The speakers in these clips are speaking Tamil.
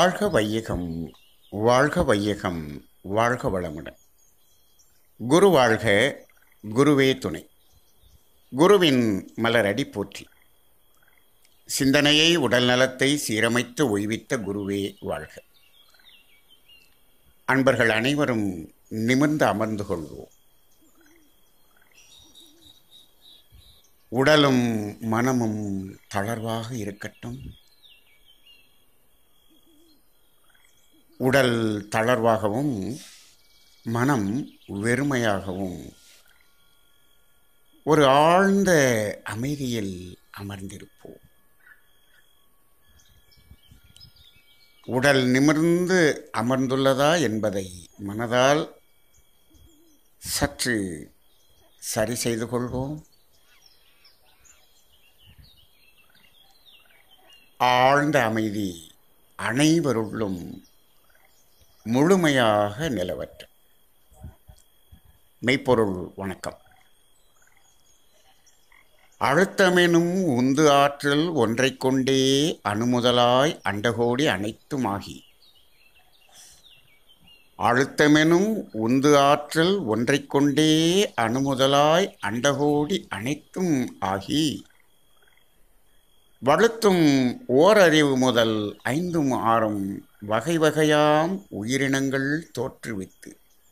வாழ்க வையகம் வாழ்க வையகம் வாழ்க வளமுடன் குரு வாழ்க குருவே துணை குருவின் மலரடி போற்றி சிந்தனையை உடல் நலத்தை சீரமைத்து ஓய்வித்த குருவே வாழ்க அன்பர்கள் அனைவரும் நிமிர்ந்து அமர்ந்து கொள்வோம் உடலும் மனமும் தளர்வாக இருக்கட்டும் உடல் தளர்வாகவும் மனம் வெறுமையாகவும் ஒரு ஆழ்ந்த அமைதியில் அமர்ந்திருப்போம் உடல் நிமிர்ந்து அமர்ந்துள்ளதா என்பதை மனதால் சற்று சரி செய்து கொள்வோம் ஆழ்ந்த அமைதி அனைவருள்ளும் முழுமையாக நிலவற்று மெய்ப்பொருள் வணக்கம் அழுத்தமெனும் உந்து ஆற்றல் ஒன்றைக் கொண்டே அணுமுதலாய் அண்டகோடி அனைத்துமாகி அழுத்தமெனும் உந்து ஆற்றல் ஒன்றைக் கொண்டே அணுமுதலாய் அண்டகோடி அனைத்தும் ஆகி வழுத்தும் ஓரறிவு முதல் ஐந்தும் ஆறும் வகை வகையாம் உயிரினங்கள் தோற்றுவித்து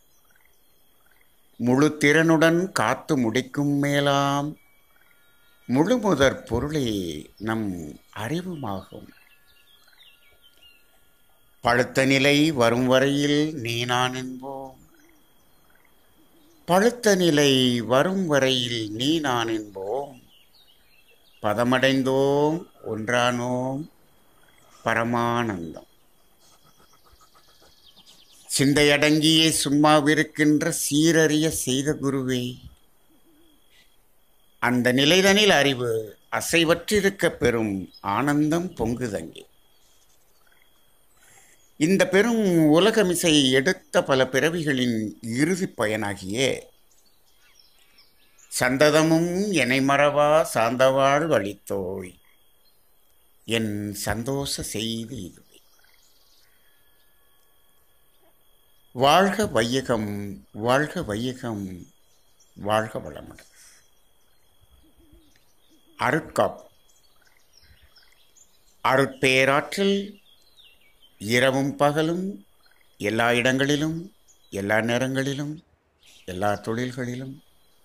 முழு திறனுடன் காத்து முடிக்கும் மேலாம் முழுமுதற் பொருளே நம் அறிவுமாகும் பழுத்த நிலை வரும் வரையில் நீ நான் என்போம் பழுத்த நிலை வரும் வரையில் நீ நான் என்போம் பதமடைந்தோம் ஒன்றானோம் பரமானந்தம் சிந்தையடங்கியே சும்மாவிருக்கின்ற சீரறிய செய்த குருவே அந்த நிலைதனில் அறிவு அசைவற்றிருக்க பெறும் ஆனந்தம் பொங்குதங்கே இந்த பெரும் உலகமிசை எடுத்த பல பிறவிகளின் இறுதிப் பயனாகிய சந்ததமும் என்னை மறவா சாந்தவாழ் வழித்தோய் என் சந்தோஷ செய்தி இதுவே வாழ்க வையகம் வாழ்க வையகம் வாழ்க வளமுடன் அருட்காப் அருட்பேராற்றல் இரவும் பகலும் எல்லா இடங்களிலும் எல்லா நேரங்களிலும் எல்லா தொழில்களிலும்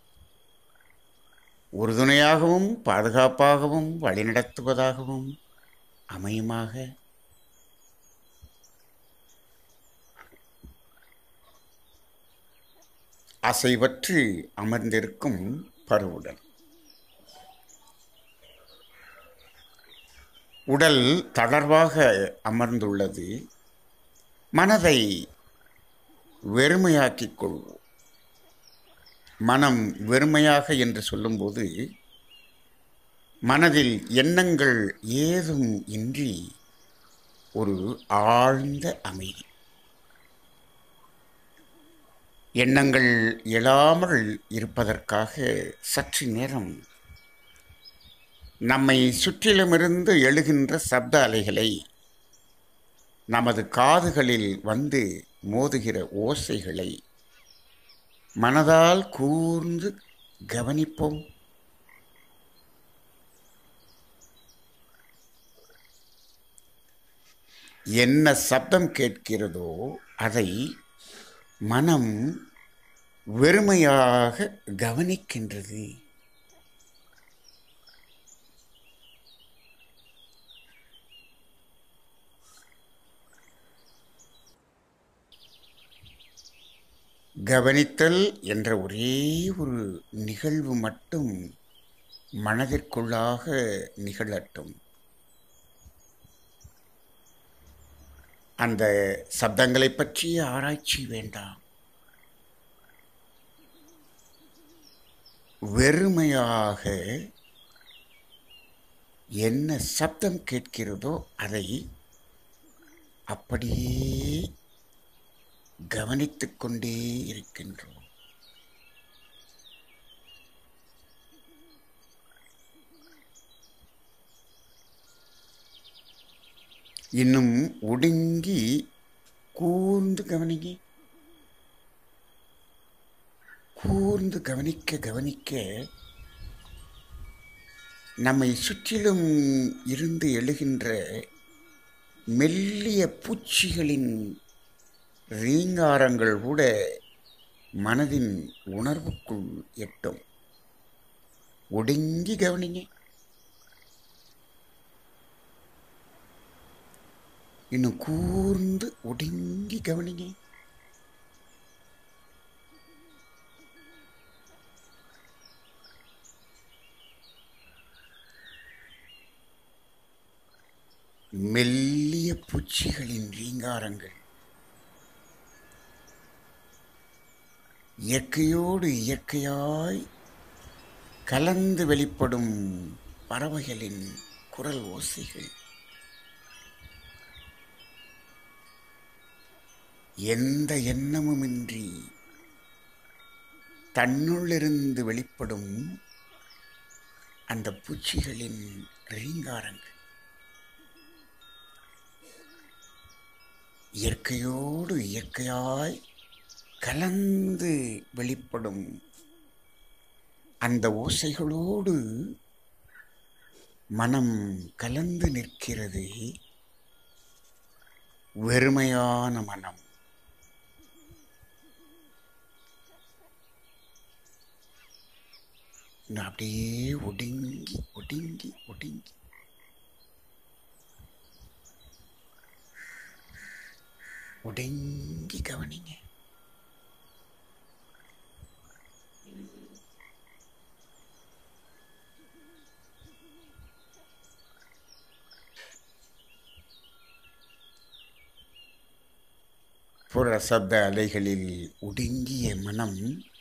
உறுதுணையாகவும் பாதுகாப்பாகவும் வழிநடத்துவதாகவும் அமையுமாக அசைவற்று அமர்ந்திருக்கும் பருவுடன் உடல் தளர்வாக அமர்ந்துள்ளது மனதை வெறுமையாக்கிக் கொள்வோம் மனம் வெறுமையாக என்று சொல்லும்போது மனதில் எண்ணங்கள் ஏதும் இன்றி ஒரு ஆழ்ந்த அமைதி எண்ணங்கள் எழாமல் இருப்பதற்காக சற்று நேரம் நம்மை சுற்றிலுமிருந்து எழுகின்ற சப்த அலைகளை நமது காதுகளில் வந்து மோதுகிற ஓசைகளை மனதால் கூர்ந்து கவனிப்போம் என்ன சப்தம் கேட்கிறதோ அதை மனம் வெறுமையாக கவனிக்கின்றது கவனித்தல் என்ற ஒரே ஒரு நிகழ்வு மட்டும் மனதிற்குள்ளாக நிகழட்டும் அந்த சப்தங்களை பற்றிய ஆராய்ச்சி வேண்டாம் வெறுமையாக என்ன சப்தம் கேட்கிறதோ அதை அப்படியே கவனித்துக் கொண்டே இருக்கின்றோம் இன்னும் ஒடுங்கி கூர்ந்து கவனிங்க கூர்ந்து கவனிக்க கவனிக்க நம்மை சுற்றிலும் இருந்து எழுகின்ற மெல்லிய பூச்சிகளின் ரீங்காரங்கள் கூட மனதின் உணர்வுக்குள் எட்டும் ஒடுங்கி கவனிங்க இன்னும் கூர்ந்து ஒடுங்கி கவனிங்க மெல்லிய பூச்சிகளின் ரீங்காரங்கள் இயற்கையோடு இயற்கையாய் கலந்து வெளிப்படும் பறவைகளின் குரல் ஓசைகள் எந்த எண்ணமுமின்றி தன்னுள்ளிருந்து வெளிப்படும் அந்த பூச்சிகளின் ரீங்காரங்கள் இயற்கையோடு இயற்கையாய் கலந்து வெளிப்படும் அந்த ஓசைகளோடு மனம் கலந்து நிற்கிறது வெறுமையான மனம் நான் அப்படியே ஒடுங்கி ஒடுங்கி ஒடுங்கி ஒடுங்கி கவனிங்க புற சப்த அலைகளில் ஒடுங்கிய மனம்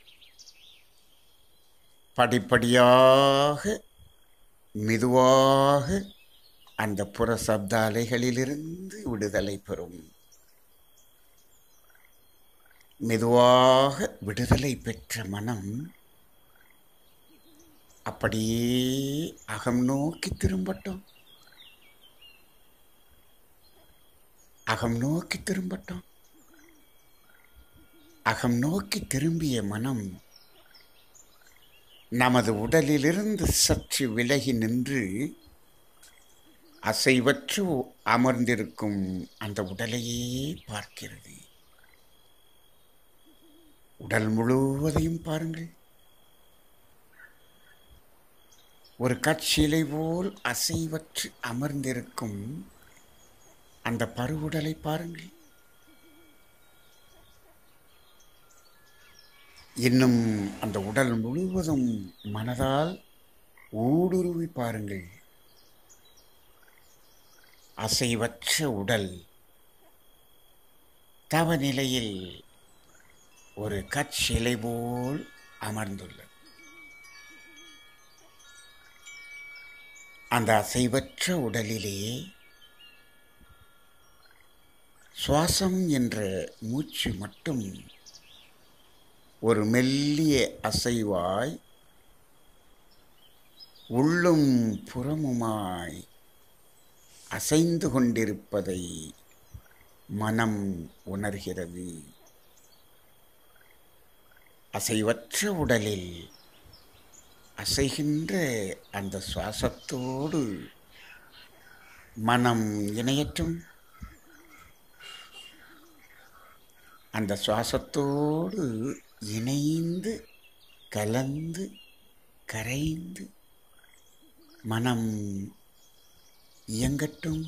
படிப்படியாக மெதுவாக அந்த புற சப்த அலைகளிலிருந்து விடுதலை பெறும் மெதுவாக விடுதலை பெற்ற மனம் அப்படியே அகம் நோக்கி திரும்பட்டும் அகம் நோக்கி திரும்பட்டும் அகம் நோக்கி திரும்பிய மனம் நமது உடலிலிருந்து சற்று விலகி நின்று அசைவற்று அமர்ந்திருக்கும் அந்த உடலையே பார்க்கிறது உடல் முழுவதையும் பாருங்கள் ஒரு கட்சிலை போல் அசைவற்று அமர்ந்திருக்கும் அந்த பருவுடலை பாருங்கள் இன்னும் அந்த உடல் முழுவதும் மனதால் ஊடுருவி பாருங்கள் அசைவற்ற உடல் தவநிலையில் ஒரு கற்சிலை போல் அமர்ந்துள்ளது அந்த அசைவற்ற உடலிலே சுவாசம் என்ற மூச்சு மட்டும் ஒரு மெல்லிய அசைவாய் உள்ளும் புறமுமாய் அசைந்து கொண்டிருப்பதை மனம் உணர்கிறது அசைவற்ற உடலில் அசைகின்ற அந்த சுவாசத்தோடு மனம் இணையற்றும் அந்த சுவாசத்தோடு இணைந்து கலந்து கரைந்து மனம் இயங்கட்டும்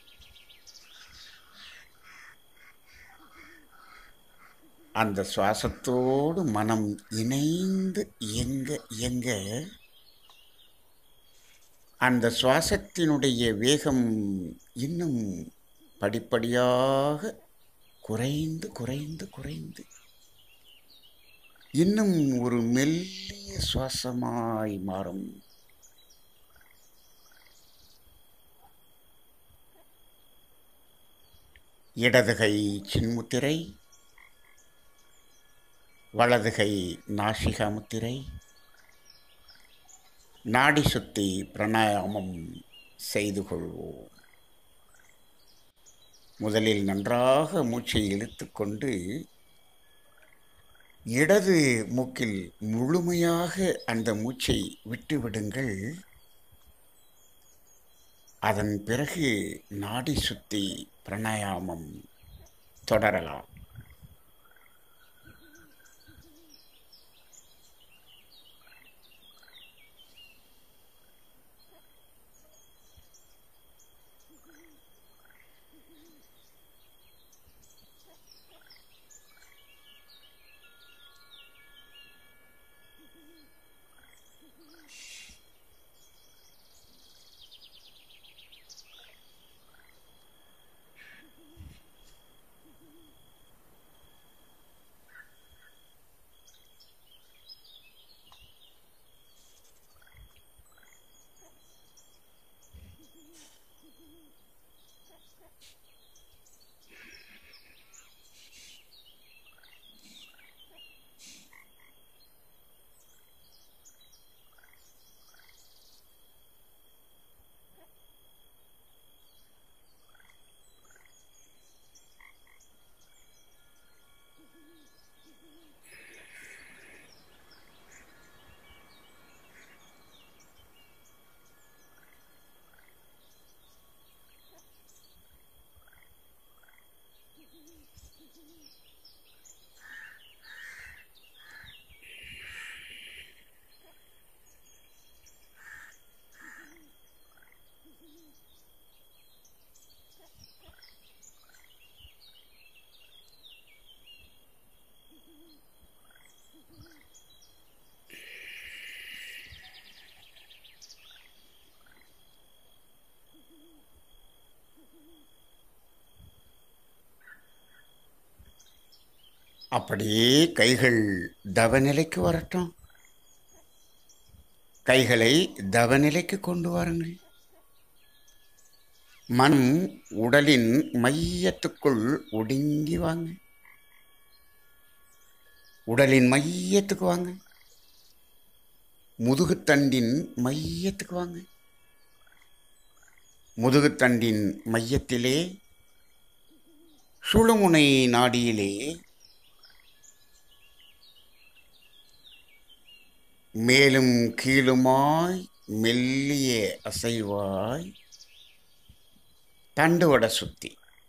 அந்த சுவாசத்தோடு மனம் இணைந்து இயங்க இயங்க அந்த சுவாசத்தினுடைய வேகம் இன்னும் படிப்படியாக குறைந்து குறைந்து குறைந்து இன்னும் ஒரு மெல்லிய சுவாசமாய் மாறும் இடதுகை சின்முத்திரை வலதுகை நாசிகா முத்திரை நாடி சுத்தி பிராணாயாமம் செய்து கொள்வோம் முதலில் நன்றாக மூச்சை இழுத்துக்கொண்டு இடது மூக்கில் முழுமையாக அந்த மூச்சை விட்டுவிடுங்கள் அதன் பிறகு நாடி சுத்தி பிராணாயாமம் தொடரலாம் அப்படியே கைகள் தவநிலைக்கு வரட்டும் கைகளை தவநிலைக்கு கொண்டு வாருங்கள் மனம் உடலின் மையத்துக்குள் ஒடுங்கி வாங்க உடலின் மையத்துக்கு வாங்க முதுகுத்தண்டின் மையத்துக்கு வாங்க முதுகுத்தண்டின் மையத்திலே சுழுமுனை நாடியிலே மேலும் கீழுமாய் மெல்லிய அசைவாய் தண்டுவட சுத்தி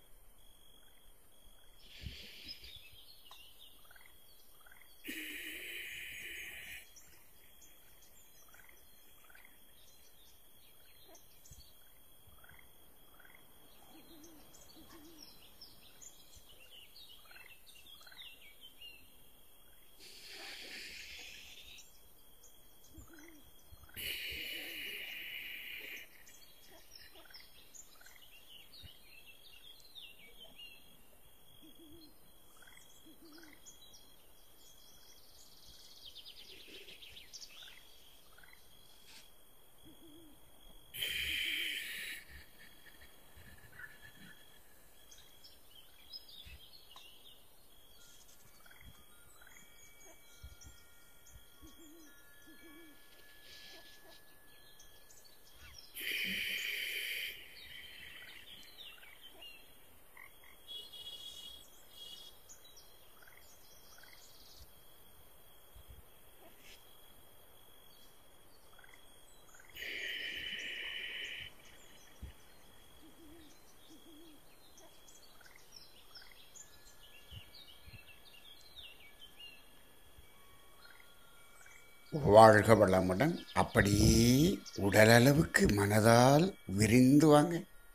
வாழ்க வளமுடன் அப்படியே உடலளவுக்கு மனதால் விரிந்து வாங்க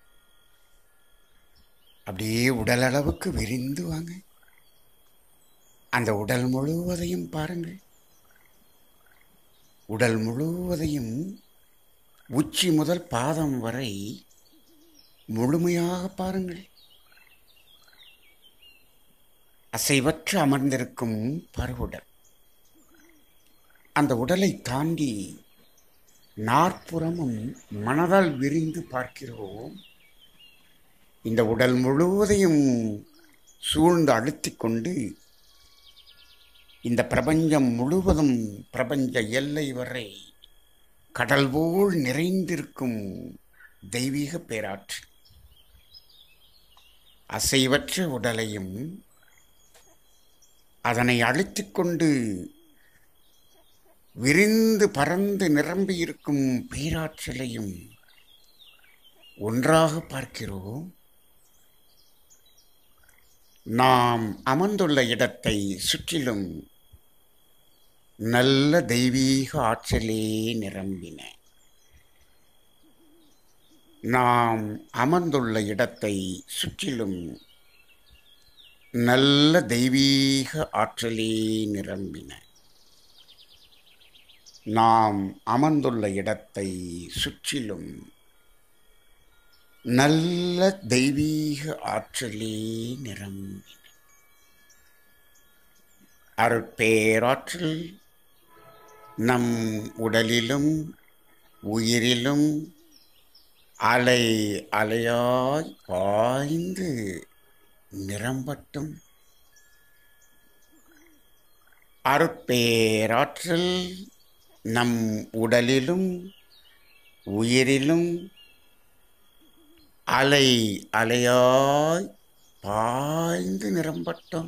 அப்படியே உடலளவுக்கு விரிந்து வாங்க அந்த உடல் முழுவதையும் பாருங்கள் உடல் முழுவதையும் உச்சி முதல் பாதம் வரை முழுமையாக பாருங்கள் அசைவற்று அமர்ந்திருக்கும் பருவுடல் அந்த உடலை தாண்டி நாற்புறமும் மனதால் விரிந்து பார்க்கிறோம் இந்த உடல் முழுவதையும் சூழ்ந்து அழுத்திக் கொண்டு இந்த பிரபஞ்சம் முழுவதும் பிரபஞ்ச எல்லை வரை கடல் போல் நிறைந்திருக்கும் தெய்வீக பேராற்று அசைவற்ற உடலையும் அதனை அழித்துக் கொண்டு விரிந்து பறந்து நிரம்பியிருக்கும் பேராற்றலையும் ஒன்றாக பார்க்கிறோம் நாம் அமர்ந்துள்ள இடத்தை சுற்றிலும் நல்ல தெய்வீக ஆற்றலே நிரம்பின நாம் அமர்ந்துள்ள இடத்தை சுற்றிலும் நல்ல தெய்வீக ஆற்றலே நிரம்பின நாம் அமர்ந்துள்ள இடத்தை சுற்றிலும் நல்ல தெய்வீக ஆற்றலே நிரம்பின அருட்பேராற்றல் நம் உடலிலும் உயிரிலும் அலை அலையாய் பாய்ந்து நிரம்பட்டும் அருட்பேராற்றல் நம் உடலிலும் உயிரிலும் அலை அலையாய் பாய்ந்து நிரம்பட்டும்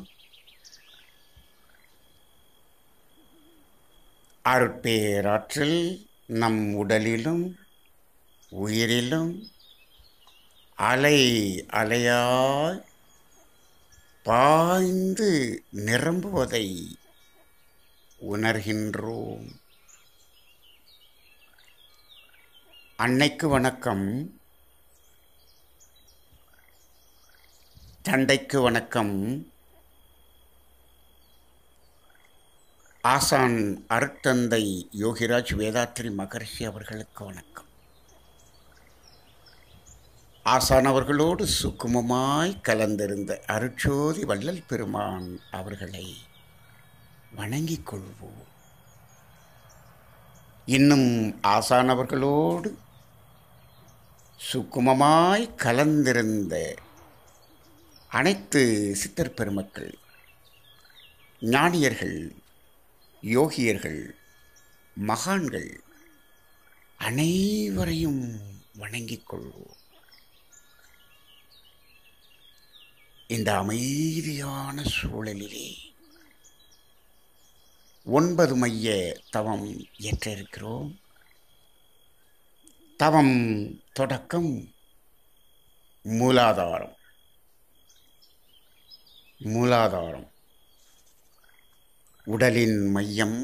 அருட்பேராற்றல் நம் உடலிலும் உயிரிலும் அலை அலையாய் பாய்ந்து நிரம்புவதை உணர்கின்றோம் அன்னைக்கு வணக்கம் தந்தைக்கு வணக்கம் ஆசான் அருட்தந்தை யோகிராஜ் வேதாத்ரி மகர்ஷி அவர்களுக்கு வணக்கம் ஆசான் அவர்களோடு சுக்குமமாய் கலந்திருந்த அருட்சோதி வள்ளல் பெருமான் அவர்களை வணங்கிக் கொள்வோம் இன்னும் ஆசான் அவர்களோடு சுக்குமமாய் கலந்திருந்த அனைத்து சித்தர் பெருமக்கள் ஞானியர்கள் யோகியர்கள் மகான்கள் அனைவரையும் வணங்கிக் கொள்வோம் இந்த அமைதியான சூழலிலே ஒன்பது மைய தவம் ஏற்றிருக்கிறோம் தவம் தொடக்கம் மூலாதாரம் மூலாதாரம் உடலின் மையம்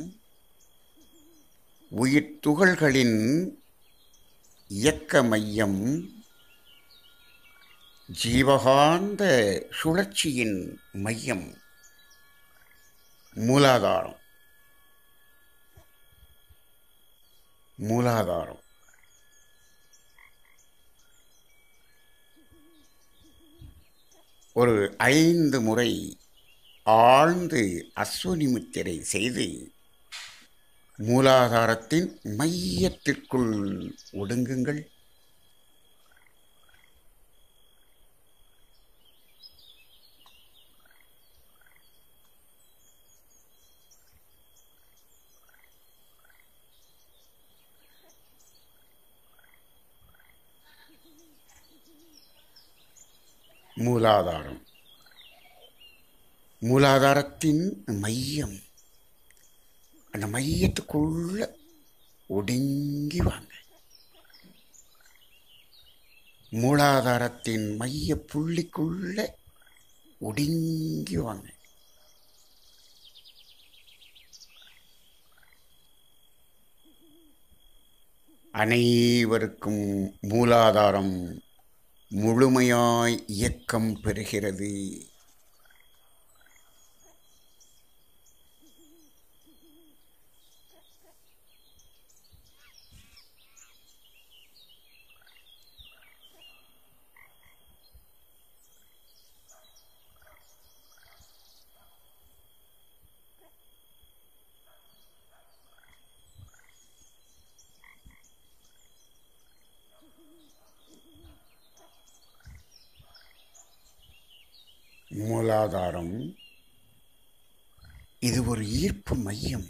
உயிர் துகள்களின் இயக்க மையம் ஜீவகாந்த சுழற்சியின் மையம் மூலாதாரம் மூலாதாரம் ஒரு ஐந்து முறை ஆழ்ந்து அஸ்வனி முத்திரை செய்து மூலாதாரத்தின் மையத்திற்குள் ஒடுங்குங்கள் மூலாதாரம் மூலாதாரத்தின் மையம் அந்த மையத்துக்குள்ள ஒடுங்கி வாங்க மூலாதாரத்தின் மைய புள்ளிக்குள்ள ஒடுங்கி வாங்க அனைவருக்கும் மூலாதாரம் முழுமையாய் இயக்கம் பெறுகிறது மூலாதாரம் இது ஒரு ஈர்ப்பு மையம்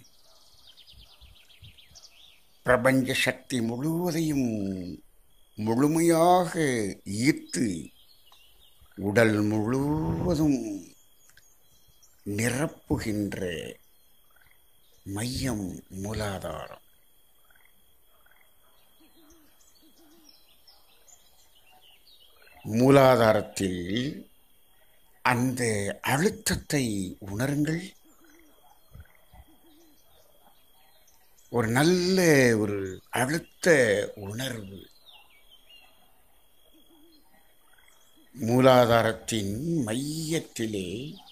பிரபஞ்ச சக்தி முழுவதையும் முழுமையாக ஈர்த்து உடல் முழுவதும் நிரப்புகின்ற மையம் மூலாதாரம் மூலாதாரத்தில் அந்த அழுத்தத்தை உணருங்கள் ஒரு நல்ல ஒரு அழுத்த உணர்வு மூலாதாரத்தின் மையத்திலே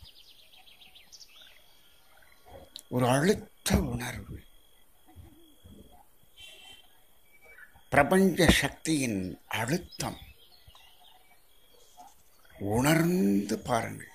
ஒரு அழுத்த உணர்வு பிரபஞ்ச சக்தியின் அழுத்தம் உணர்ந்து பாருங்கள்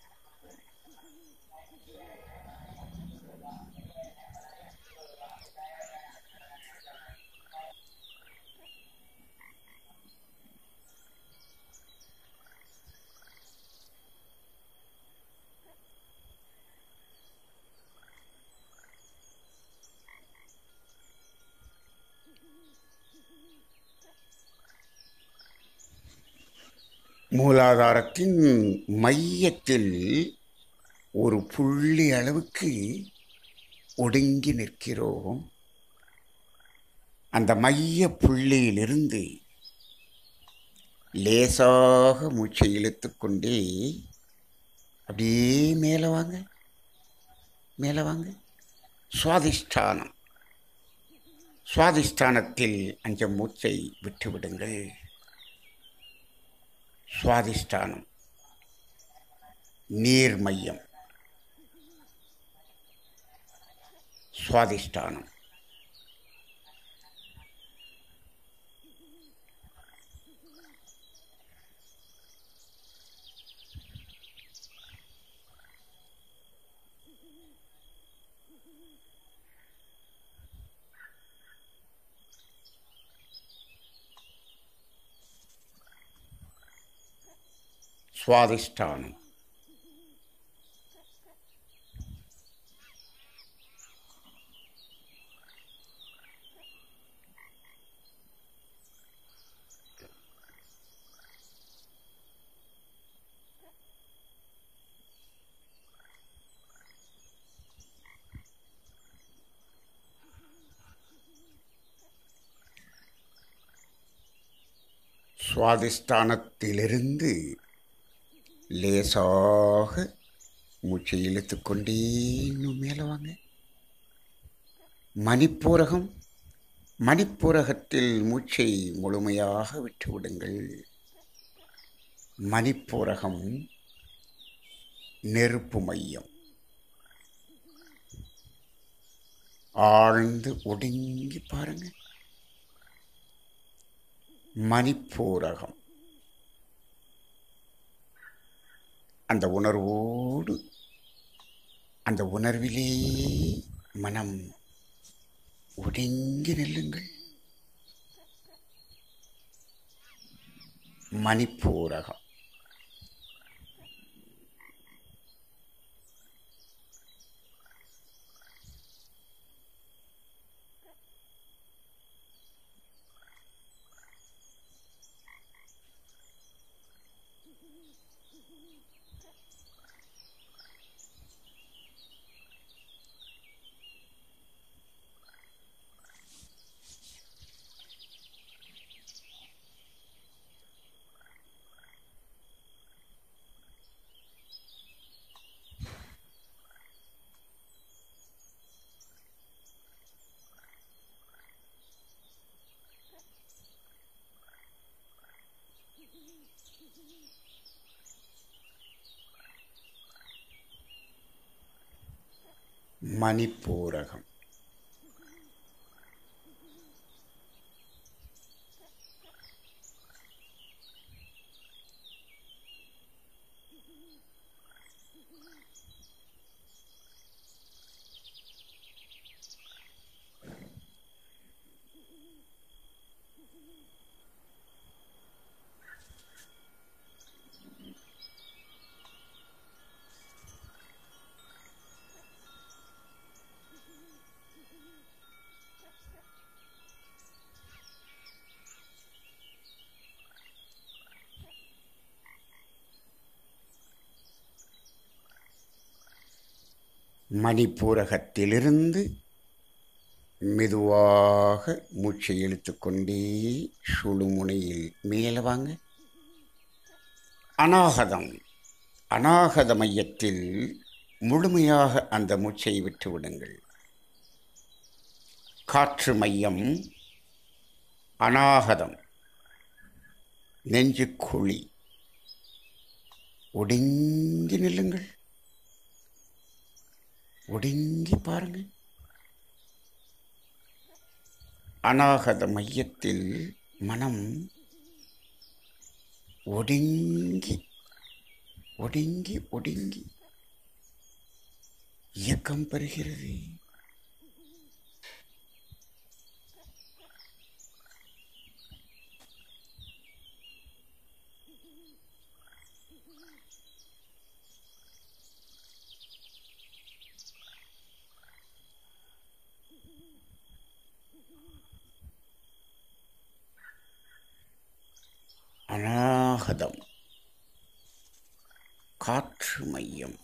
மூலாதாரத்தின் மையத்தில் ஒரு புள்ளி அளவுக்கு ஒடுங்கி நிற்கிறோம் அந்த மைய புள்ளியிலிருந்து லேசாக மூச்சை இழுத்துக்கொண்டே அப்படியே மேலே வாங்க மேலே வாங்க சுவாதிஷ்டானம் சுவாதிஷ்டானத்தில் அந்த மூச்சை விட்டுவிடுங்கள் சுவாதிஷ்டானம் நீர் மையம் சுவாதிஷ்டானம் சுவாதிஷ்டானம் சுவாதிஷ்டானத்திலிருந்து லேசாக மூச்சை இழுத்துக்கொண்டே இன்னும் மேலே வாங்க மணிப்பூரகம் மணிப்பூரகத்தில் மூச்சை முழுமையாக விட்டுவிடுங்கள் மணிப்பூரகம் நெருப்பு மையம் ஆழ்ந்து ஒடுங்கி பாருங்க மணிப்பூரகம் அந்த உணர்வோடு அந்த உணர்விலே மனம் ஒடுங்கி நில்லுங்கள் மணிப்பூரகம் மணிப்பூரகம் மணிப்பூரகத்திலிருந்து மெதுவாக மூச்சை இழுத்துக்கொண்டே சுழுமுனையில் மேலே வாங்க அநாகதம் அநாகத மையத்தில் முழுமையாக அந்த மூச்சை விட்டு விடுங்கள் காற்று மையம் அநாகதம் நெஞ்சுக்குழி ஒடுங்கி நில்லுங்கள் ஒடுங்கி பாருங்க அநாகத மையத்தில் மனம் ஒடுங்கி ஒடுங்கி ஒடுங்கி இயக்கம் பெறுகிறது அநாகதம் காற்று மையம்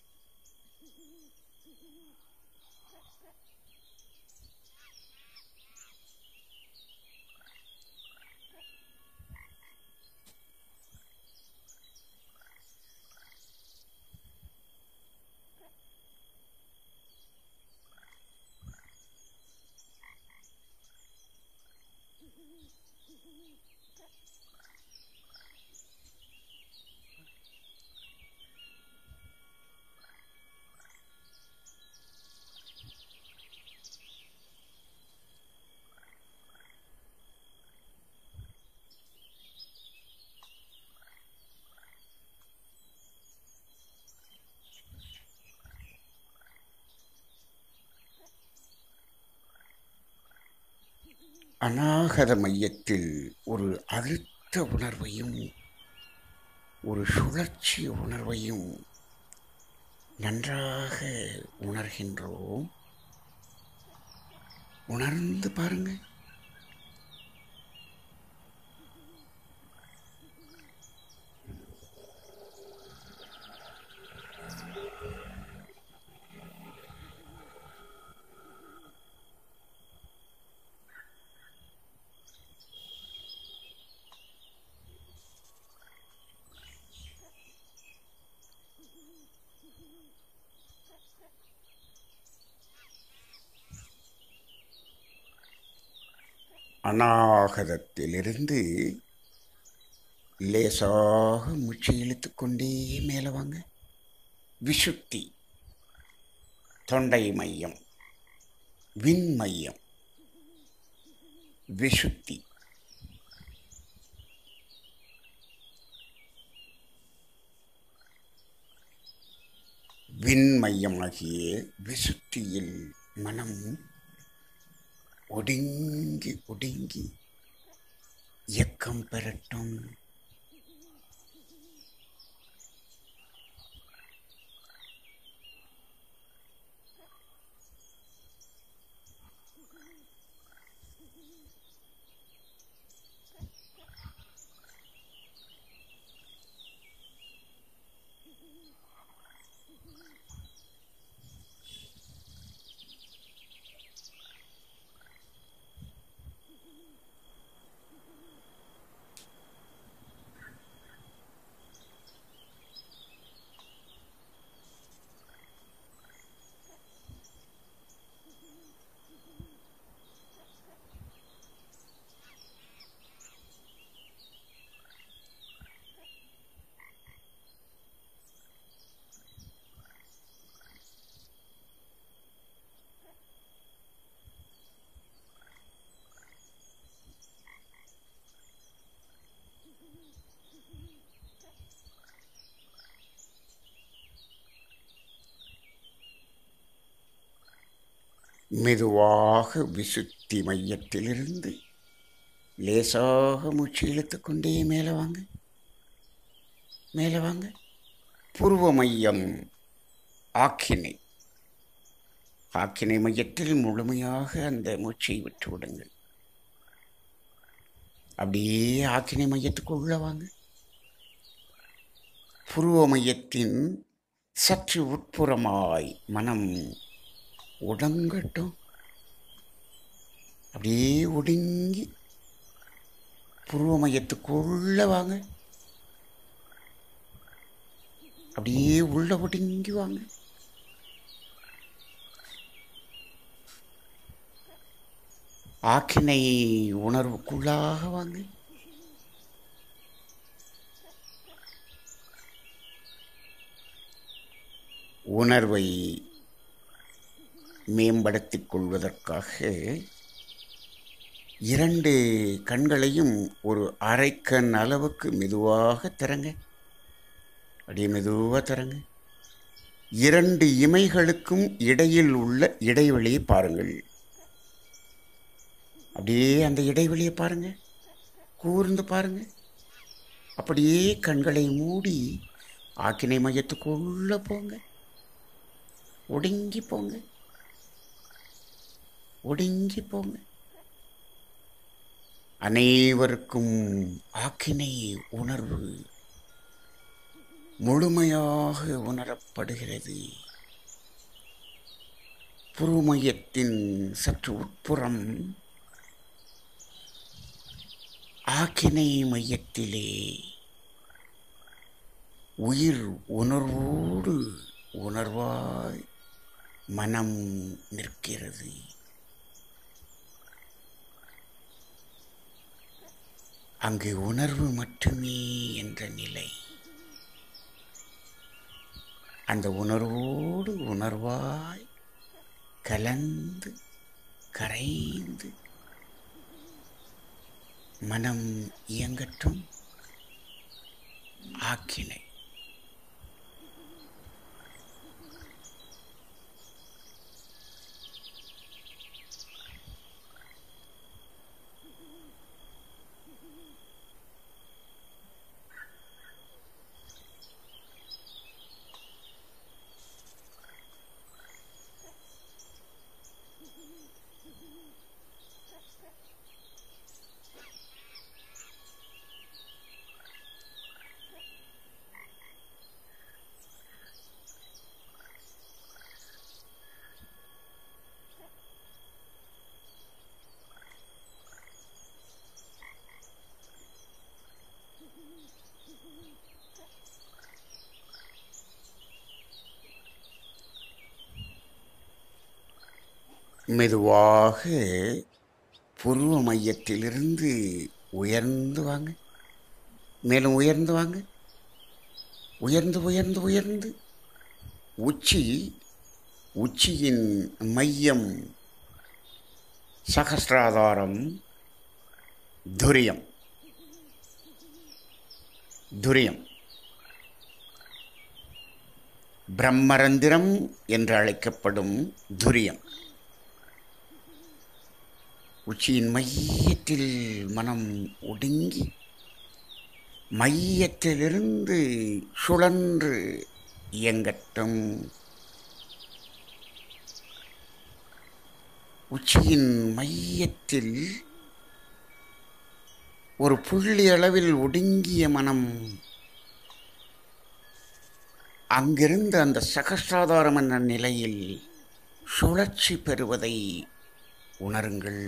அநாகத மையத்தில் ஒரு அழுத்த உணர்வையும் ஒரு சுழற்சி உணர்வையும் நன்றாக உணர்கின்றோம் உணர்ந்து பாருங்க அநாகதத்திலிருந்து லேசாக மூச்சை இழுத்துக்கொண்டே மேலே வாங்க விசுத்தி தொண்டை மையம் விண் மையம் விசுத்தி விண் மையமாகிய விசுத்தியில் மனம் ஒடுங்கி ஒடுங்கி இயக்கம் பெறட்டும் மெதுவாக விசுத்தி மையத்திலிருந்து லேசாக மூச்சு இழுத்துக்கொண்டே மேலே வாங்க மேலே வாங்க பூர்வ மையம் ஆக்கினை ஆக்கினை மையத்தில் முழுமையாக அந்த மூச்சை விட்டு விடுங்கள் அப்படியே ஆக்கினை மையத்துக்குள்ள வாங்க புருவ மையத்தின் சற்று உட்புறமாய் மனம் உடங்கட்டும் அப்படியே ஒடுங்கி புருவ மையத்துக்குள்ள வாங்க அப்படியே உள்ள ஒடுங்கி வாங்க ஆக்கினை உணர்வுக்குள்ளாக வாங்க உணர்வை மேம்படுத்திக் கொள்வதற்காக இரண்டு கண்களையும் ஒரு அரைக்கண் அளவுக்கு மெதுவாக திறங்க அப்படியே மெதுவாக திறங்க இரண்டு இமைகளுக்கும் இடையில் உள்ள இடைவெளியை பாருங்கள் அப்படியே அந்த இடைவெளியை பாருங்க கூர்ந்து பாருங்க அப்படியே கண்களை மூடி ஆக்கினை மையத்துக்குள்ள போங்க ஒடுங்கி போங்க ஒடுங்கி போங்க அனைவருக்கும் ஆக்கினை உணர்வு முழுமையாக உணரப்படுகிறது புருமையத்தின் சற்று உட்புறம் ஆக்கினை மையத்திலே உயிர் உணர்வோடு உணர்வாய் மனம் நிற்கிறது அங்கு உணர்வு மட்டுமே என்ற நிலை அந்த உணர்வோடு உணர்வாய் கலந்து கரைந்து மனம் இயங்கட்டும் ஆக்கினை மெதுவாக புருவ மையத்திலிருந்து உயர்ந்து வாங்க மேலும் உயர்ந்து வாங்க உயர்ந்து உயர்ந்து உயர்ந்து உச்சி உச்சியின் மையம் சகசிராதாரம் துரியம் துரியம் பிரம்மரந்திரம் என்று அழைக்கப்படும் துரியம் உச்சியின் மையத்தில் மனம் ஒடுங்கி மையத்திலிருந்து சுழன்று இயங்கட்டும் உச்சியின் மையத்தில் ஒரு புள்ளி அளவில் ஒடுங்கிய மனம் அங்கிருந்து அந்த சகசிராதாரம் என்ற நிலையில் சுழற்சி பெறுவதை உணருங்கள்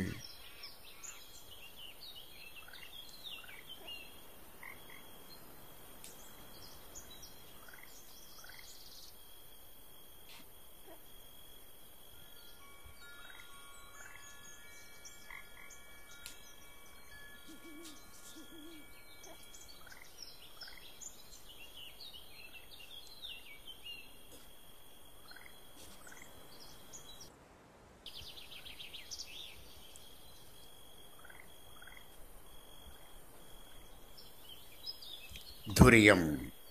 துரியம்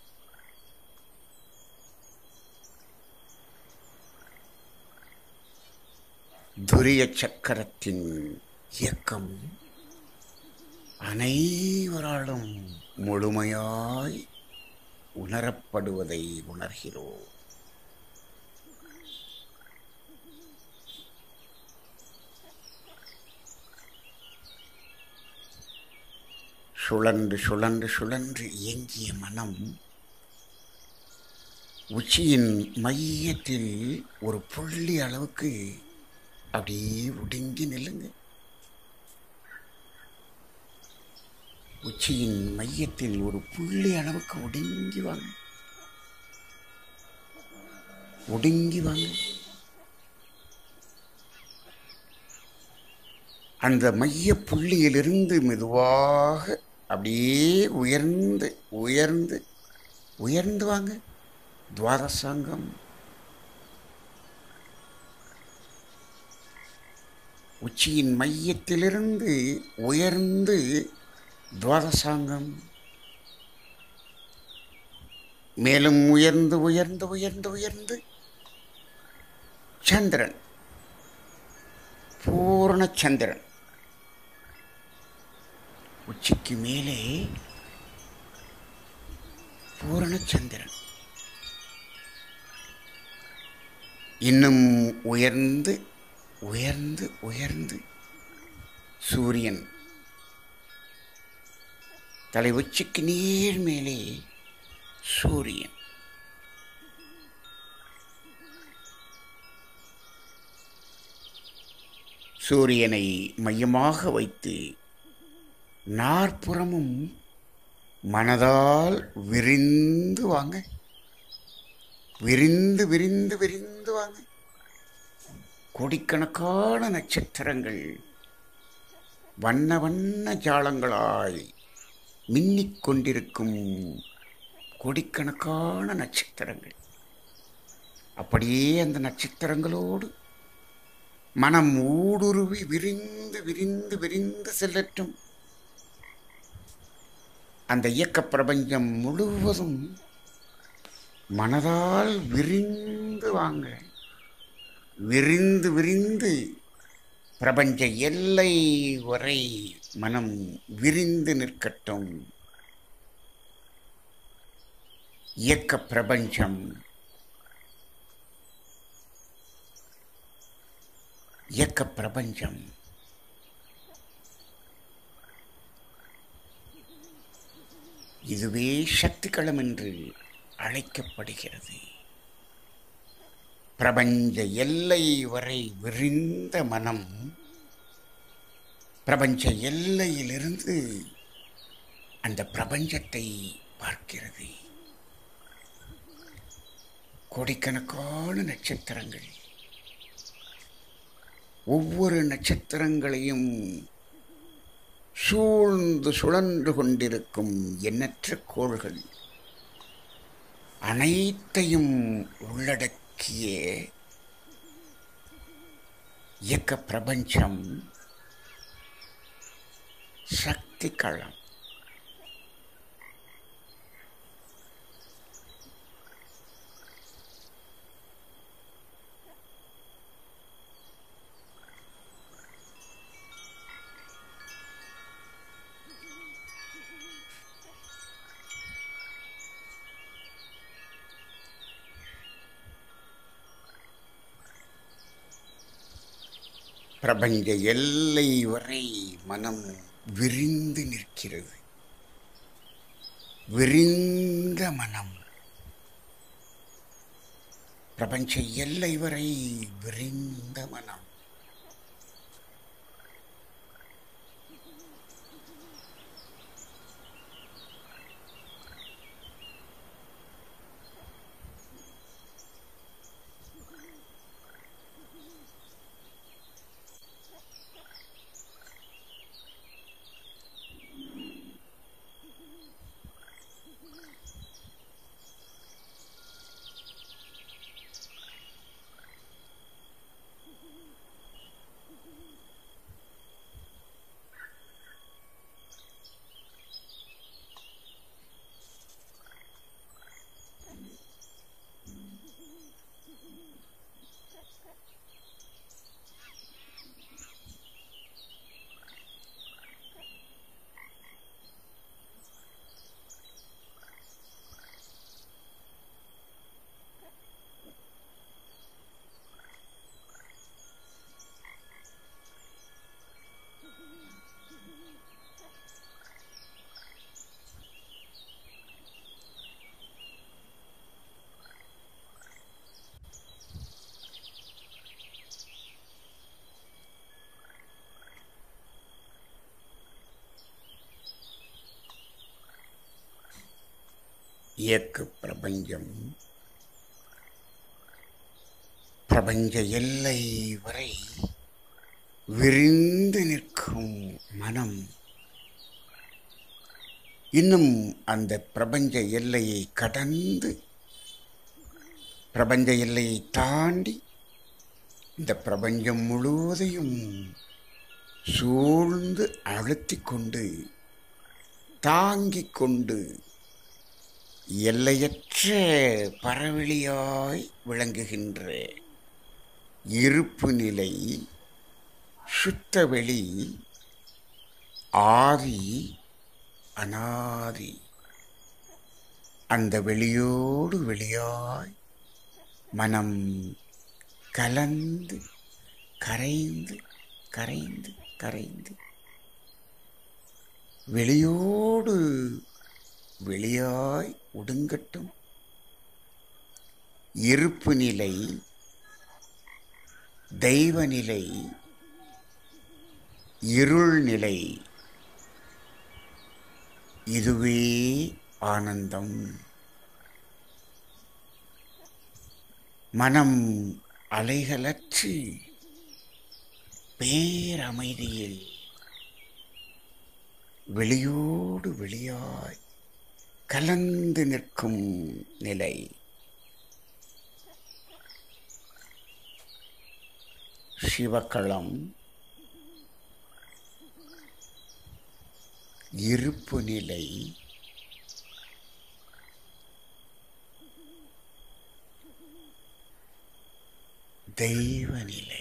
துரிய சக்கரத்தின் இயக்கம் அனைவராலும் முழுமையாய் உணரப்படுவதை உணர்கிறோம் சுழன்று சுழன்று சுழன்று இயங்கிய மனம் உச்சியின் மையத்தில் ஒரு புள்ளி அளவுக்கு அப்படியே ஒடுங்கி நில்லுங்க உச்சியின் மையத்தில் ஒரு புள்ளி அளவுக்கு ஒடுங்கி வாங்க ஒடுங்கி வாங்க அந்த மைய புள்ளியிலிருந்து மெதுவாக அப்படியே உயர்ந்து உயர்ந்து உயர்ந்து வாங்க துவாதசாங்கம் உச்சியின் மையத்திலிருந்து உயர்ந்து துவாதசாங்கம் மேலும் உயர்ந்து உயர்ந்து உயர்ந்து உயர்ந்து சந்திரன் பூர்ண சந்திரன் உச்சிக்கு மேலே பூரண சந்திரன் இன்னும் உயர்ந்து உயர்ந்து உயர்ந்து சூரியன் தலை உச்சிக்கு நேர் மேலே சூரியன் சூரியனை மையமாக வைத்து நாற்புறமும் மனதால் விரிந்து வாங்க விரிந்து விரிந்து விரிந்து வாங்க கோடிக்கணக்கான நட்சத்திரங்கள் வண்ண வண்ண ஜாலங்களாய் மின்னிக் கொண்டிருக்கும் கோடிக்கணக்கான நட்சத்திரங்கள் அப்படியே அந்த நட்சத்திரங்களோடு மனம் ஊடுருவி விரிந்து விரிந்து விரிந்து செல்லட்டும் அந்த இயக்க பிரபஞ்சம் முழுவதும் மனதால் விரிந்து வாங்க விரிந்து விரிந்து பிரபஞ்ச எல்லை வரை மனம் விரிந்து நிற்கட்டும் இயக்க பிரபஞ்சம் இயக்க பிரபஞ்சம் இதுவே சக்திகளம் என்று அழைக்கப்படுகிறது பிரபஞ்ச எல்லை வரை விரிந்த மனம் பிரபஞ்ச எல்லையிலிருந்து அந்த பிரபஞ்சத்தை பார்க்கிறது கோடிக்கணக்கான நட்சத்திரங்கள் ஒவ்வொரு நட்சத்திரங்களையும் சூழ்ந்து சுழன்று கொண்டிருக்கும் எண்ணற்ற கோள்கள் அனைத்தையும் உள்ளடக்கிய இயக்க பிரபஞ்சம் சக்தி களம் பிரபஞ்ச எல்லை வரை மனம் விரிந்து நிற்கிறது விரிந்த மனம் பிரபஞ்ச எல்லை வரை விரிந்த மனம் இயக்கு பிரபஞ்சம் பிரபஞ்ச எல்லை வரை விரிந்து நிற்கும் மனம் இன்னும் அந்த பிரபஞ்ச எல்லையை கடந்து பிரபஞ்ச எல்லையை தாண்டி இந்த பிரபஞ்சம் முழுவதையும் சூழ்ந்து அழுத்திக் கொண்டு தாங்கிக் கொண்டு எல்லையற்ற பரவெளியாய் விளங்குகின்ற இருப்பு நிலை சுத்தவெளி ஆதி அனாதி அந்த வெளியோடு வெளியாய் மனம் கலந்து கரைந்து கரைந்து கரைந்து வெளியோடு வெளியாய் ஒடுங்கட்டும் இருப்பு நிலை தெய்வ நிலை இருள் நிலை இதுவே ஆனந்தம் மனம் அலைகளற்று பேரமைதியில் வெளியோடு வெளியாய் கலந்து நிற்கும் நிலை சிவக்களம் இருப்பு நிலை தெய்வ நிலை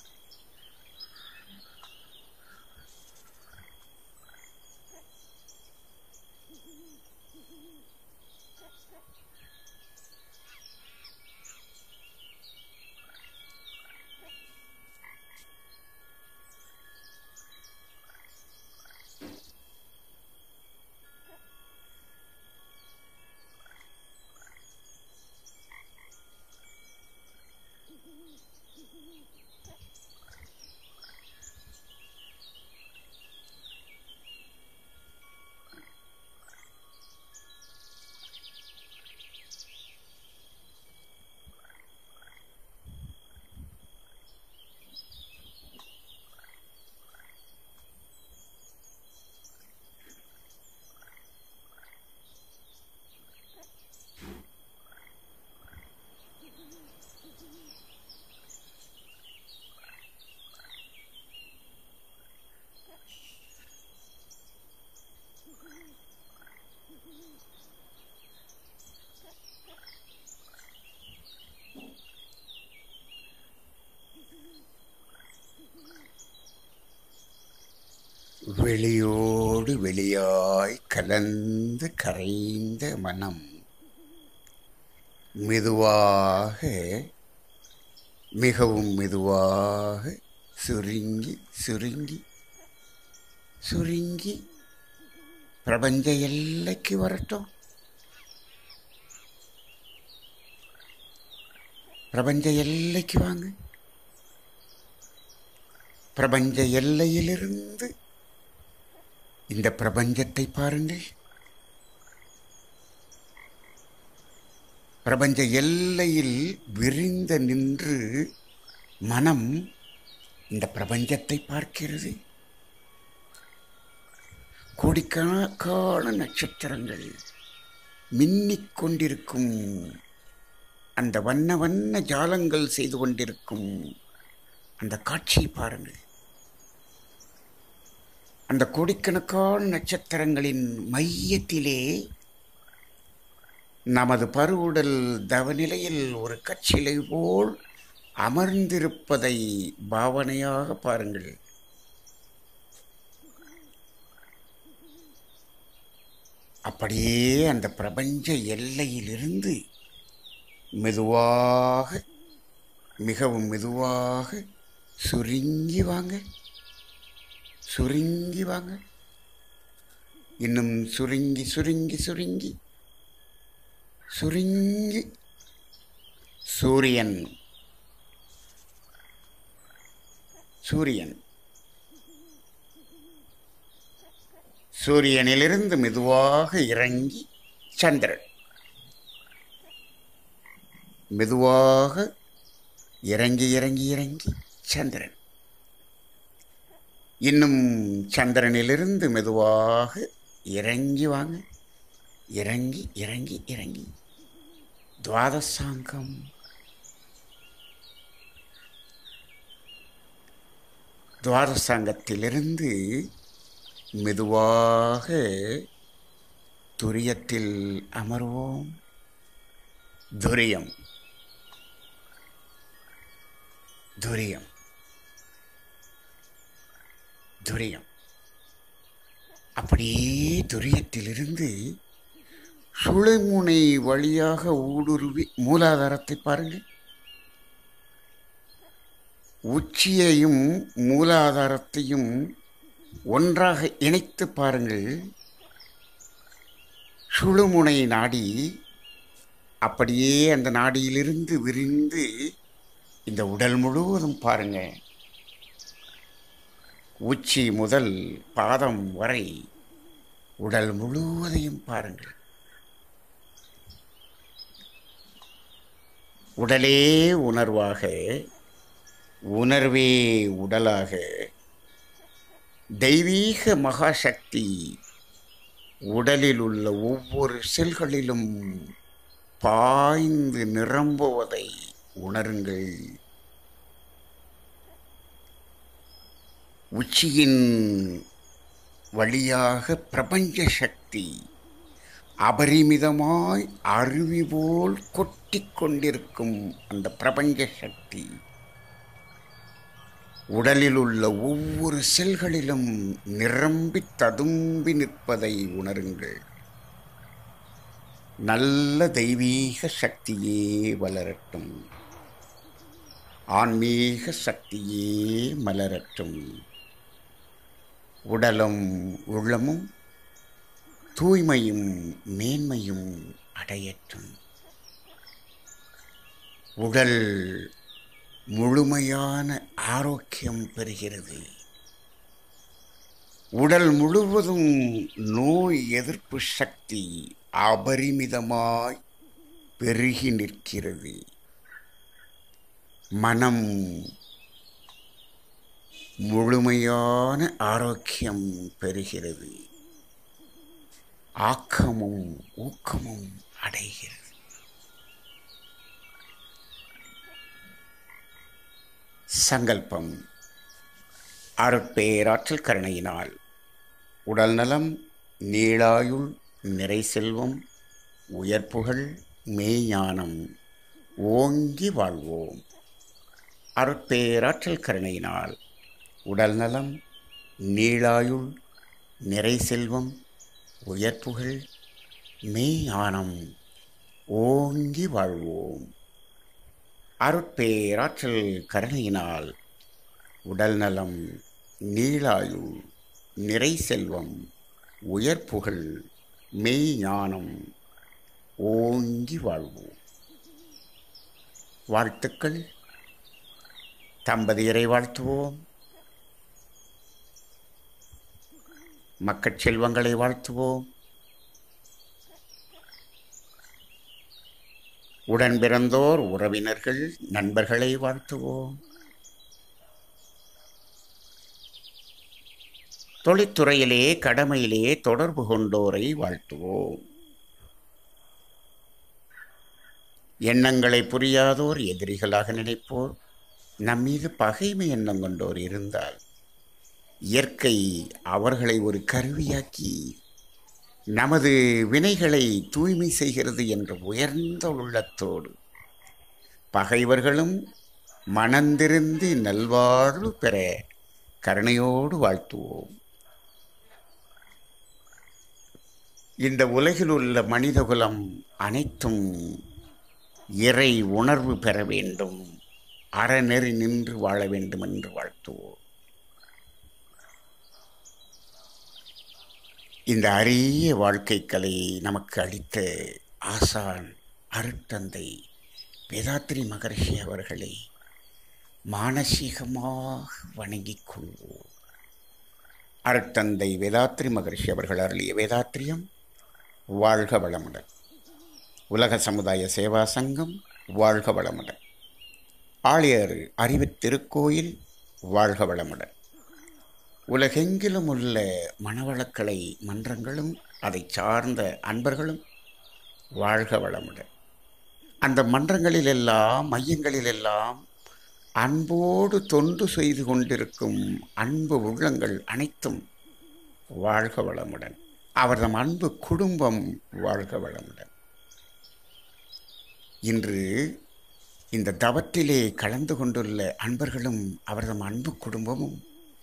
வெளியோடு வெளியாய் கலந்து கரைந்த மனம் மெதுவாக மிகவும் மெதுவாக சுருங்கி சுருங்கி சுருங்கி பிரபஞ்ச எல்லைக்கு வரட்டும் பிரபஞ்ச எல்லைக்கு வாங்க பிரபஞ்ச எல்லையிலிருந்து இந்த பிரபஞ்சத்தை பாருங்கள் பிரபஞ்ச எல்லையில் விரிந்த நின்று மனம் இந்த பிரபஞ்சத்தை பார்க்கிறது கோடிக்கணக்கான நட்சத்திரங்கள் மின்னிக் கொண்டிருக்கும் அந்த வண்ண வண்ண ஜாலங்கள் செய்து கொண்டிருக்கும் அந்த காட்சியை பாருங்கள் அந்த கோடிக்கணக்கான நட்சத்திரங்களின் மையத்திலே நமது பருவுடல் தவநிலையில் ஒரு கச்சிலை போல் அமர்ந்திருப்பதை பாவனையாக பாருங்கள் அப்படியே அந்த பிரபஞ்ச எல்லையிலிருந்து மெதுவாக மிகவும் மெதுவாக சுருங்கி வாங்க சுருங்கி வாங்க இன்னும் சுருங்கி சுருங்கி சுருங்கி சுருங்கி சூரியன் சூரியன் சூரியனிலிருந்து மெதுவாக இறங்கி சந்திரன் மெதுவாக இறங்கி இறங்கி இறங்கி சந்திரன் இன்னும் சந்திரனிலிருந்து மெதுவாக இறங்கி வாங்க இறங்கி இறங்கி இறங்கி துவாதசாங்கம் துவாதசாங்கத்திலிருந்து மெதுவாக துரியத்தில் அமர்வோம் துரியம் துரியம் துரியம் அப்படியே துரியத்திலிருந்து சுளைமுனை வழியாக ஊடுருவி மூலாதாரத்தை பாருங்கள் உச்சியையும் மூலாதாரத்தையும் ஒன்றாக இணைத்து பாருங்கள் சுழுமுனை நாடி அப்படியே அந்த நாடியிலிருந்து விரிந்து இந்த உடல் முழுவதும் பாருங்க உச்சி முதல் பாதம் வரை உடல் முழுவதையும் பாருங்கள் உடலே உணர்வாக உணர்வே உடலாக தெய்வீக மகாசக்தி உடலில் உள்ள ஒவ்வொரு செல்களிலும் பாய்ந்து நிரம்புவதை உணருங்கள் உச்சியின் வழியாக பிரபஞ்ச சக்தி அபரிமிதமாய் அருவி போல் கொட்டிக் கொண்டிருக்கும் அந்த பிரபஞ்ச சக்தி உடலில் உள்ள ஒவ்வொரு செல்களிலும் நிரம்பி ததும்பி நிற்பதை உணருங்கள் நல்ல தெய்வீக சக்தியே வளரட்டும் ஆன்மீக சக்தியே மலரட்டும் உடலும் உள்ளமும் தூய்மையும் மேன்மையும் அடையட்டும் உடல் முழுமையான ஆரோக்கியம் பெறுகிறது உடல் முழுவதும் நோய் எதிர்ப்பு சக்தி அபரிமிதமாய் பெருகி நிற்கிறது மனம் முழுமையான ஆரோக்கியம் பெறுகிறது ஆக்கமும் ஊக்கமும் அடைகிறது சங்கல்பம் அருட்பேராற்றல் கருணையினால் உடல் நலம் நீளாயுள் நிறை செல்வம் உயர்ப்புகள் மெய்ஞானம் ஓங்கி வாழ்வோம் அருட்பேராற்றல் கருணையினால் உடல் நலம் நீளாயுள் நிறை செல்வம் உயர்ப்புகள் மெய்ஞானம் ஓங்கி வாழ்வோம் அருட்பேராற்றல் கருணையினால் உடல் நலம் நீளாயு நிறை செல்வம் உயர்ப்புகள் மெய் ஞானம் ஓங்கி வாழ்வோம் வாழ்த்துக்கள் தம்பதியரை வாழ்த்துவோம் மக்கட் செல்வங்களை வாழ்த்துவோம் உடன் பிறந்தோர் உறவினர்கள் நண்பர்களை வாழ்த்துவோம் தொழிற்துறையிலே கடமையிலே தொடர்பு கொண்டோரை வாழ்த்துவோம் எண்ணங்களை புரியாதோர் எதிரிகளாக நினைப்போர் நம்மீது பகைமை எண்ணம் கொண்டோர் இருந்தால் இயற்கை அவர்களை ஒரு கருவியாக்கி நமது வினைகளை தூய்மை செய்கிறது என்ற உயர்ந்த உள்ளத்தோடு பகைவர்களும் மனந்திருந்து நல்வாழ்வு பெற கருணையோடு வாழ்த்துவோம் இந்த உலகில் உள்ள மனிதகுலம் அனைத்தும் இறை உணர்வு பெற வேண்டும் அறநெறி நின்று வாழ வேண்டும் என்று வாழ்த்துவோம் இந்த அரிய வாழ்க்கை கலையை நமக்கு அளித்த ஆசான் அருட்தந்தை வேதாத்ரி மகர்ஷி அவர்களை மானசீகமாக வணங்கிக் கொள்வோம் அருட்தந்தை வேதாத்ரி மகர்ஷி அவர்கள் அருளிய வேதாத்திரியம் வாழ்க வளமுடன் உலக சமுதாய சேவா சங்கம் வாழ்க வளமுடன் ஆழியர் அறிவுத் திருக்கோயில் வாழ்க வளமுடன் உலகெங்கிலும் உள்ள மனவளக்கலை மன்றங்களும் அதை சார்ந்த அன்பர்களும் வாழ்க வளமுடன் அந்த மன்றங்களிலெல்லாம் மையங்களிலெல்லாம் அன்போடு தொண்டு செய்து கொண்டிருக்கும் அன்பு உள்ளங்கள் அனைத்தும் வாழ்க வளமுடன் அவர்தம் அன்பு குடும்பம் வாழ்க வளமுடன் இன்று இந்த தவத்திலே கலந்து கொண்டுள்ள அன்பர்களும் அவர்தம் அன்பு குடும்பமும்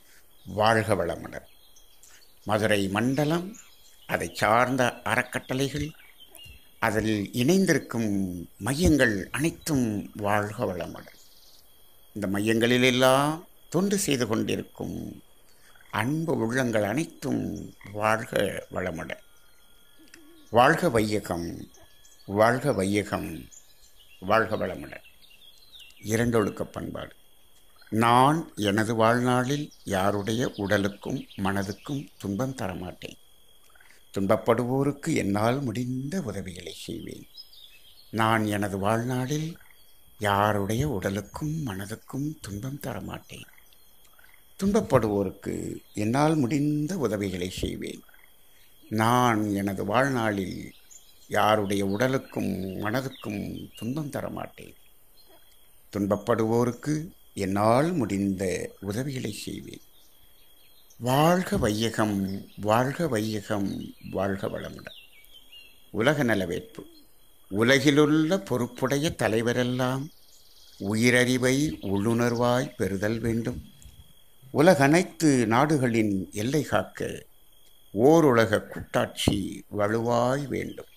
வாழ்க வளமுடன் மதுரை மண்டலம் அதை சார்ந்த அறக்கட்டளைகள் அதில் இணைந்திருக்கும் மையங்கள் அனைத்தும் வாழ்க வளமுடன் இந்த மையங்களிலெல்லாம் தொண்டு செய்து கொண்டிருக்கும் அன்பு உள்ளங்கள் அனைத்தும் வாழ்க வளமுடன் வாழ்க வையகம் வாழ்க வையகம் வாழ்க வளமுடன் இரண்டொழுக்க பண்பாடு நான் எனது வாழ்நாளில் யாருடைய உடலுக்கும் மனதுக்கும் துன்பம் தரமாட்டேன் துன்பப்படுவோருக்கு என்னால் முடிந்த உதவிகளை செய்வேன் நான் எனது வாழ்நாளில் யாருடைய உடலுக்கும் மனதுக்கும் துன்பம் தரமாட்டேன் துன்பப்படுவோருக்கு என்னால் முடிந்த உதவிகளை செய்வேன் நான் எனது வாழ்நாளில் யாருடைய உடலுக்கும் மனதுக்கும் துன்பம் தரமாட்டேன் துன்பப்படுவோருக்கு என்னால் முடிந்த உதவிகளை செய்வேன் வாழ்க வையகம் வாழ்க வையகம் வாழ்க வளமுடன் உலக நலவேற்பு உலகிலுள்ள பொறுப்புடைய தலைவரெல்லாம் உயிரறிவை உள்ளுணர்வாய் பெறுதல் வேண்டும் உலகனைத்து நாடுகளின் எல்லை காக்க ஓருலக கூட்டாட்சி வலுவாய் வேண்டும்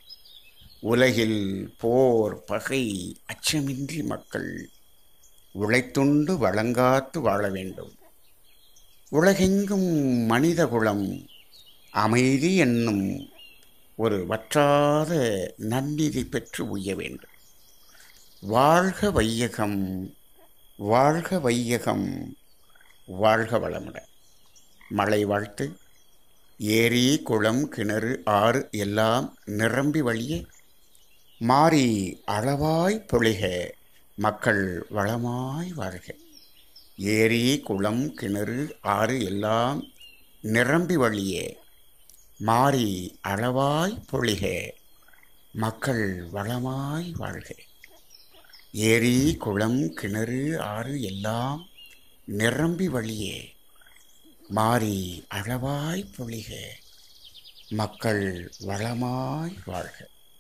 உலகில் போர் பகை அச்சமின்றி மக்கள் உழைத்துண்டு வழங்காத்து வாழ வேண்டும் உலகெங்கும் மனிதகுலம் அமைதி என்னும் ஒரு வற்றாத நன்னிதி பெற்று உய்ய வேண்டும் வாழ்க வையகம் வாழ்க வையகம் வாழ்க வளமுடன் மழை வாழ்த்து ஏரி குளம் கிணறு ஆறு எல்லாம் நிரம்பி வழிய மாறி அளவாய் பொழிக மக்கள் வளமாய் வாழ்க ஏரி குளம் கிணறு ஆறு எல்லாம் நிரம்பி வழியே மாறி அளவாய் பொழிக மக்கள் வளமாய் வாழ்க ஏரி குளம் கிணறு ஆறு எல்லாம் நிரம்பி வழியே மாறி அளவாய் பொழிக மக்கள் வளமாய் வாழ்க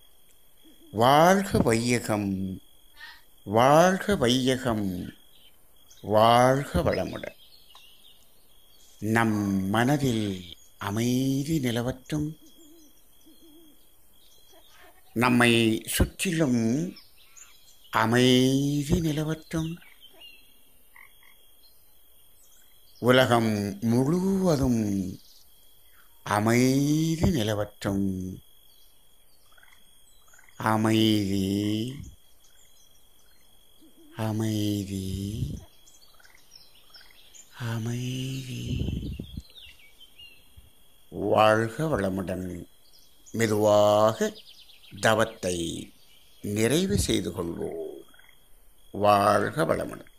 வாழ்க வையகம் வாழ்க வையகம் வாழ்க வளமுடன் நம் மனதில் அமைதி நிலவற்றும் நம்மை சுற்றிலும் அமைதி நிலவற்றும் உலகம் முழுவதும் அமைதி நிலவற்றும் அமைதி அமைதி அமைதி வாழ்க வளமுடன் மெதுவாக தவத்தை நிறைவு செய்து கொள்வோம் வாழ்க வளமுடன்